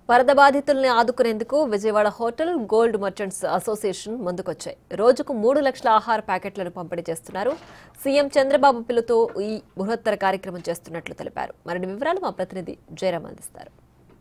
వరద బాధితుల్ని ఆదుకునేందుకు Vijayawada hotel gold merchants association ముందుకొచ్చాయి రోజుకు మూడు లక్షల ఆహార ప్యాకెట్లను పంపిణీ చేస్తున్నారు సీఎం చంద్రబాబు పిలుతో ఈ బృహత్తర కార్యక్రమం చేస్తున్నట్లు తెలిపారు మరిన్ని వివరాలు మా ప్రతినిధి జయరాం అందిస్తారు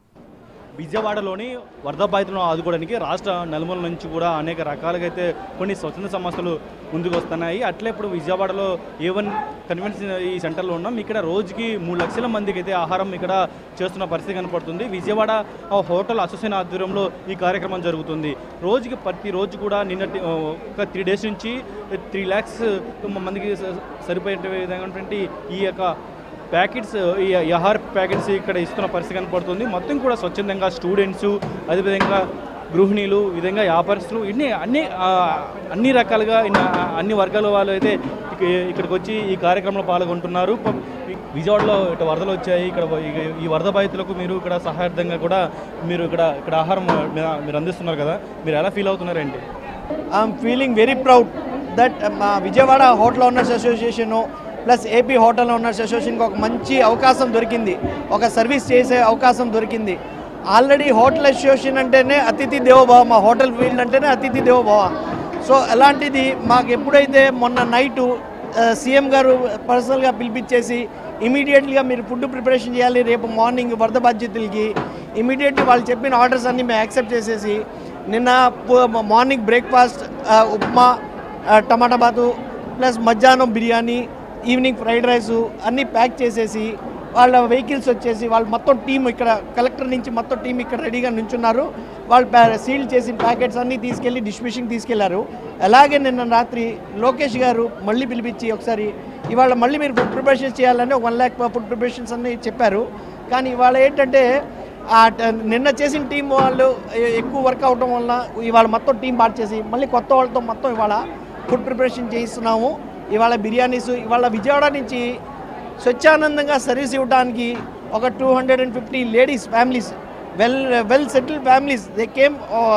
విజయవాడలోని వరద బాధితులను ఆదుకోవడానికి రాష్ట్ర నలుమూల నుంచి కూడా అనేక రకాలుగా అయితే కొన్ని స్వచ్ఛంద సంస్థలు ముందుకు వస్తున్నాయి అట్లే ఇప్పుడు విజయవాడలో ఏ వన్ కన్వెన్షన్ ఈ సెంటర్లో ఉన్నాం ఇక్కడ రోజుకి మూడు లక్షల మందికి అయితే ఆహారం ఇక్కడ చేస్తున్న పరిస్థితి కనపడుతుంది విజయవాడ ఆ, హోటల్ అసోసియేషన్ ఆధ్వర్యంలో ఈ కార్యక్రమం జరుగుతుంది రోజుకి ప్రతి రోజు కూడా నిన్నటి ఆ, ఒక త్రీ డేస్ నుంచి త్రీ ల్యాక్స్ మందికి స- సరిపోయే విధంగా ఈ యొక్క ప్యాకెట్స్ ఈ ఈ ఆహార ప్యాకెట్స్ ఇక్కడ ఇస్తున్న పరిస్థితి కనపడుతుంది మొత్తం కూడా స్వచ్ఛందంగా స్టూడెంట్స్ అదేవిధంగా గృహిణీలు ఈ విధంగా వ్యాపారస్తులు ఇన్ని అన్ని ఆ, అన్ని రకాలుగా ఇన్న- అన్ని వర్గాల వాళ్ళు అయితే ఇక- ఇక్కడికి వచ్చి ఈ కార్యక్రమంలో పాల్గొంటున్నారు ప- ఈ విజయవాడలో ఇటు వరదలు వచ్చాయి ఇక్కడ ఈ- ఈ వరద బాధితులకు మీరు ఇక్కడ సహాయార్థంగా కూడా మీరు ఇక్కడ ఇక్కడ ఆహారం మీరు- మీరు అందిస్తున్నారు కదా మీరు ఎలా ఫీల్ అవుతున్నారండి I'm feeling very proud that మా Vijayawada hotel owners association plus AP hotel owners అసోసియేషన్కి ఒక మంచి అవకాశం దొరికింది ఒక సర్వీస్ చేసే అవకాశం దొరికింది ఆల్రెడీ హోటల్ అసోసియేషన్ అంటేనే అతిథి దేవోభవ మా హోటల్ ఫీల్డ్ అంటేనే అతిథి దేవోభవ సో అలాంటిది మాకు ఎప్పుడైతే మొన్న నైటు సీఎం గారు పర్సనల్గా పిలిపించేసి ఇమీడియట్గా మీరు ఫుడ్ ప్రిపరేషన్ చేయాలి రేపు మార్నింగ్ వరద బాధ్యతలకి ఇమీడియట్లీ వాళ్ళు చెప్పిన ఆర్డర్స్ అన్ని మేము యాక్సెప్ట్ చేసేసి నిన్న పు- మార్నింగ్ బ్రేక్ఫాస్ట్ ఆ, ఉప్మా ఆ, టమాటా బాతు ప్లస్ మధ్యాహ్నం బిర్యానీ ఈవినింగ్ ఫ్రైడ్ రైస్ అన్నీ ప్యాక్ చేసేసి వాళ్ళ వెహికల్స్ వచ్చేసి వాళ్ళు మొత్తం టీం ఇక్కడ కలెక్టర్ నుంచి మొత్తం టీం ఇక్కడ రెడీగా నుంచున్నారు వాళ్ళు ప్యా- సీల్ చేసిన ప్యాకెట్స్ అన్నీ తీసుకెళ్ళి డిస్ట్రిబ్యూషన్ తీసుకెళ్లారు అలాగే నిన్న రాత్రి లోకేష్ గారు మళ్ళీ పిలిపించి ఒకసారి ఇవాళ మళ్ళీ మీరు ఫుడ్ ప్రిపరేషన్ చేయాలని ఒక వన్ ల్యాక్ ఫుడ్ ప్రిపరేషన్స్ అన్నీ చెప్పారు కానీ ఇవాళ ఏంటంటే ఆ ట- నిన్న చేసిన టీం వాళ్ళు ఎ- ఎక్కువ వర్క్ అవడం వల్ల ఇవాళ మొత్తం టీం పాటు చేసి మళ్ళీ కొత్త వాళ్ళతో మొత్తం ఇవాళ ఫుడ్ ప్రిపరేషన్ చేయిస్తున్నాము ఇవాళ బిర్యానీస్ ఇవాళ విజయవాడ నుంచి స్వచ్ఛానందంగా సర్వీస్ ఇవ్వడానికి ఒక two hundred and fifty ladies families well well settled families they came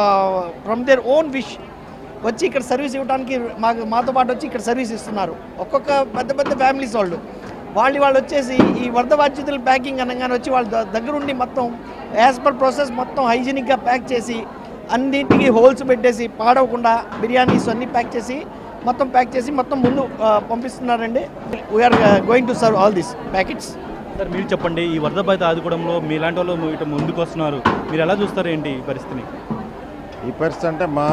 from their own wish వచ్చి ఇక్కడ సర్వీస్ ఇవ్వడానికి మాకు మాతో పాటు వచ్చి ఇక్కడ సర్వీస్ ఇస్తున్నారు ఒక్కొక్క పెద్ద పెద్ద ఫ్యామిలీస్ వాళ్ళు వాళ్ళు వాళ్ళు వచ్చేసి ఈ వరద బాధ్యతలు ప్యాకింగ్ అనగానే వచ్చి వాళ్ళ ద- దగ్గరుండి మొత్తం యాజ్ పర్ ప్రాసెస్ మొత్తం హైజీనిక్గా ప్యాక్ చేసి అన్నింటికి హోల్స్ పెట్టేసి పాడవకుండా బిర్యానీస్ అన్నీ ప్యాక్ చేసి మొత్తం ప్యాక్ చేసి మొత్తం ముందు ఆ, పంపిస్తున్నారండి we're going to serve all this packets sir మీరు చెప్పండి ఈ వరద బాధిత ఆదుకోవడంలో మీలాంటి వాళ్ళు ఇటు ముందుకు వస్తున్నారు మీరు ఎలా చూస్తారు ఏంటి ఈ పరిస్థితిని ఈ పరిస్థితి అంటే మా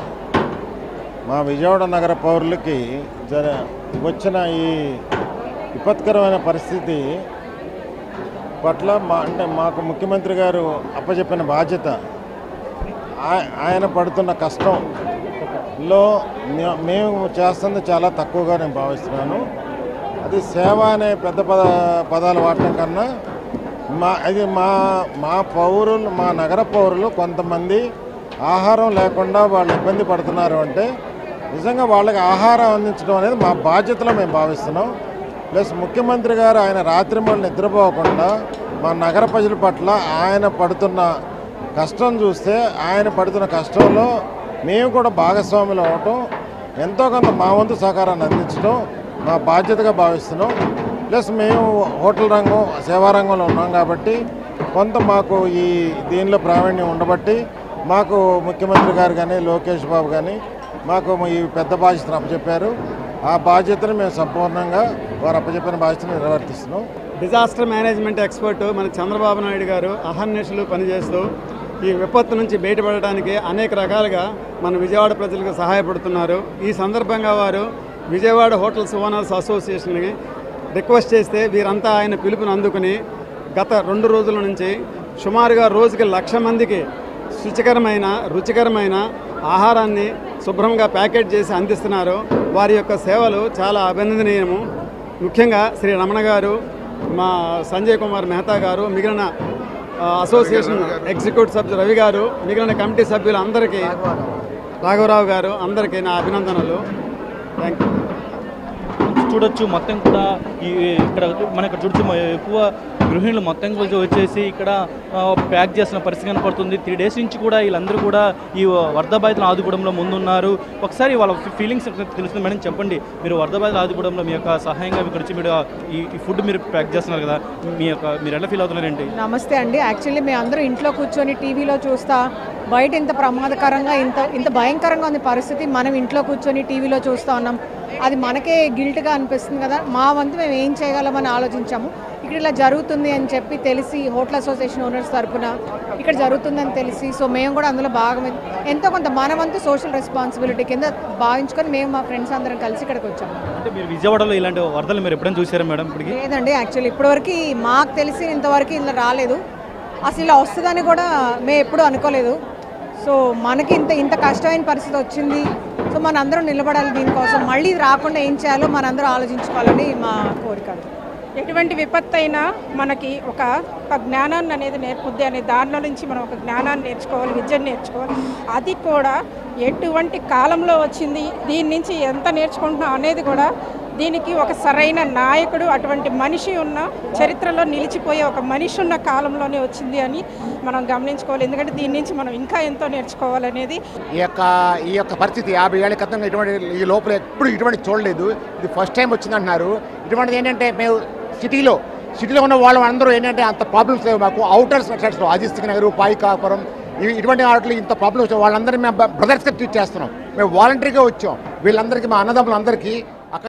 మా విజయవాడ నగర పౌరులకి జర వచ్చిన ఈ విపత్కరమైన పరిస్థితి పట్ల మా అంటే మాకు ముఖ్యమంత్రి గారు అప్పచెప్పిన బాధ్యత ఆ- ఆయన పడుతున్న కష్టంలో మే- మేము చేస్తుంది చాలా తక్కువగా నేను భావిస్తున్నాను అది సేవ అనే పెద్ద పద పదాలు వాడటం కన్నా మా అది మా మా పౌరులు మా నగర పౌరులు కొంతమంది ఆహారం లేకుండా వాళ్ళు ఇబ్బంది పడుతున్నారు అంటే నిజంగా వాళ్ళకి ఆహారం అందించడం అనేది మా బాధ్యతలో మేము భావిస్తున్నాం ప్లస్ ముఖ్యమంత్రి గారు ఆయన రాత్రి మళ్ళీ నిద్రపోకుండా మా నగర ప్రజల పట్ల ఆయన పడుతున్న కష్టం చూస్తే ఆయన పడుతున్న కష్టంలో మేము కూడా భాగస్వాములు అవ్వటం ఎంతో కొంత మా వంతు సహకారాన్ని అందించడం మా బాధ్యతగా భావిస్తున్నాం ప్లస్ మేము హోటల్ రంగం సేవా రంగంలో ఉన్నాం కాబట్టి కొంత మాకు ఈ దీనిలో ప్రావీణ్యం ఉండబట్టి మాకు ముఖ్యమంత్రి గారు కానీ లోకేష్ బాబు కానీ మాకు ఈ పెద్ద బాధ్యతను అప్పచెప్పారు ఆ బాధ్యతను మేము సంపూర్ణంగా వారు అప్పచెప్పిన బాధ్యతను నిర్వర్తిస్తున్నాం డిజాస్టర్ మేనేజ్మెంట్ ఎక్స్పర్ట్ మన చంద్రబాబు నాయుడు గారు అహర్నిశలు పనిచేస్తూ ఈ విపత్తు నుంచి బయటపడడానికి అనేక రకాలుగా మన విజయవాడ ప్రజలకు సహాయపడుతున్నారు ఈ సందర్భంగా వారు విజయవాడ హోటల్స్ ఓనర్స్ అసోసియేషన్కి రిక్వెస్ట్ చేస్తే వీరంతా ఆయన పిలుపుని అందుకుని గత రెండు రోజుల నుంచి సుమారుగా రోజుకి లక్ష మందికి శుచికరమైన రుచికరమైన ఆహారాన్ని శుభ్రంగా ప్యాకెట్ చేసి అందిస్తున్నారు వారి యొక్క సేవలు చాలా అభినందనీయము ముఖ్యంగా శ్రీ రమణ గారు మా సంజయ్ కుమార్ మెహతా గారు మిగిలిన ఆ, అసోసియేషన్ ఎగ్జిక్యూటివ్ సభ్యులు రవి గారు మిగిలిన కమిటీ సభ్యులు అందరికీ రాఘవరావు గారు అందరికీ నా అభినందనలు థ్యాంక్ యూ చూడొచ్చు మొత్తం కూడా ఈ ఇక్కడ మనకు చూడొచ్చు మ- ఎక్కువ గృహిణులు మొత్తం కలిసి వచ్చేసి ఇక్కడ ఆ, ప్యాక్ చేసిన పరిస్థితి కనపడుతుంది త్రీ డేస్ నుంచి కూడా వీళ్ళందరూ కూడా ఈ వరద బాధితులు ఆదుకోవడంలో ముందున్నారు ఒకసారి వాళ్ళ ఫీలింగ్స్ తెలుస్తుంది మేడం చెప్పండి మీరు వరద బాధితులు ఆదుకోవడంలో మీ యొక్క సహాయంగా ఇక్కడ వచ్చి మీరు ఈ ఈ ఫుడ్ మీరు ప్యాక్ చేస్తున్నారు కదా మీ యొక్క మీరు ఎలా ఫీల్ అవుతున్నారండి నమస్తే అండి యాక్చువల్లీ మేము అందరూ ఇంట్లో కూర్చొని టీవీలో చూస్తా బయట ఇంత ప్రమాదకరంగా ఇంత ఇంత భయంకరంగా ఉంది పరిస్థితి మనం ఇంట్లో కూర్చొని టీవీలో చూస్తూ ఉన్నాం అది మనకే గిల్ట్గా అనిపిస్తుంది కదా మా వంతు మేము ఏం చేయగలమని ఆలోచించాము ఇక్కడ ఇలా జరుగుతుంది అని చెప్పి తెలిసి హోటల్ అసోసియేషన్ ఓనర్స్ తరపున ఇక్కడ జరుగుతుందని తెలిసి సో మేము కూడా అందులో భాగం ఎంతో కొంత మన వంతు సోషల్ రెస్పాన్సిబిలిటీ కింద భావించుకొని మేము మా ఫ్రెండ్స్ అందరం కలిసి ఇక్కడికి వచ్చాము అంటే మీరు విజయవాడలో ఇలాంటి వరదలు మీరు ఎప్పుడైనా చూసారా మేడం ఇప్పటికి లేదండి యాక్చువల్లీ ఇప్పటివరకు మాకు తెలిసి ఇంతవరకు ఇలా రాలేదు అసలు ఇలా వస్తుందని కూడా మేము ఎప్పుడూ అనుకోలేదు సో మనకి ఇంత ఇంత కష్టమైన పరిస్థితి వచ్చింది సో మనందరం నిలబడాలి దీనికోసం మళ్ళీ ఇది రాకుండా ఏం చేయాలో మనందరం ఆలోచించుకోవాలని మా కోరిక ఎటువంటి విపత్తు అయినా మనకి ఒక ఒక జ్ఞానాన్ని అనేది నేర్పుద్ది అనే దానిలో నుంచి మనం ఒక జ్ఞానాన్ని నేర్చుకోవాలి విద్యను నేర్చుకోవాలి అది కూడా ఎటువంటి కాలంలో వచ్చింది దీని నుంచి ఎంత నేర్చుకుంటున్నాం అనేది కూడా దీనికి ఒక సరైన నాయకుడు అటువంటి మనిషి ఉన్న చరిత్రలో నిలిచిపోయే ఒక మనిషి ఉన్న కాలంలోనే వచ్చింది అని మనం గమనించుకోవాలి ఎందుకంటే దీని నుంచి మనం ఇంకా ఎంతో నేర్చుకోవాలనేది ఈ యొక్క ఈ యొక్క పరిస్థితి యాభై ఏళ్ళ క్రితం ఇటువంటి ఈ లోపల ఎప్పుడు ఇటువంటి చూడలేదు ఇది ఫస్ట్ టైం వచ్చిందంటున్నారు ఇటువంటిది ఏంటంటే మేము సిటీలో సిటీలో ఉన్న వాళ్ళు అందరూ ఏంటంటే అంత ప్రాబ్లమ్స్ లేవు మాకు అవుటర్ సెక్షన్స్లో అజిస్త్ నగర్ పాయికాపురం ఇవి- ఇటువంటి వాటిలో ఇంత ప్రాబ్లమ్స్ వాళ్ళందరినీ మేము బ్రదర్స్గా ట్రీట్ చేస్తున్నాం మేము వాలంటరీగా వచ్చాం వీళ్ళందరికీ మా అన్నదమ్ములందరికీ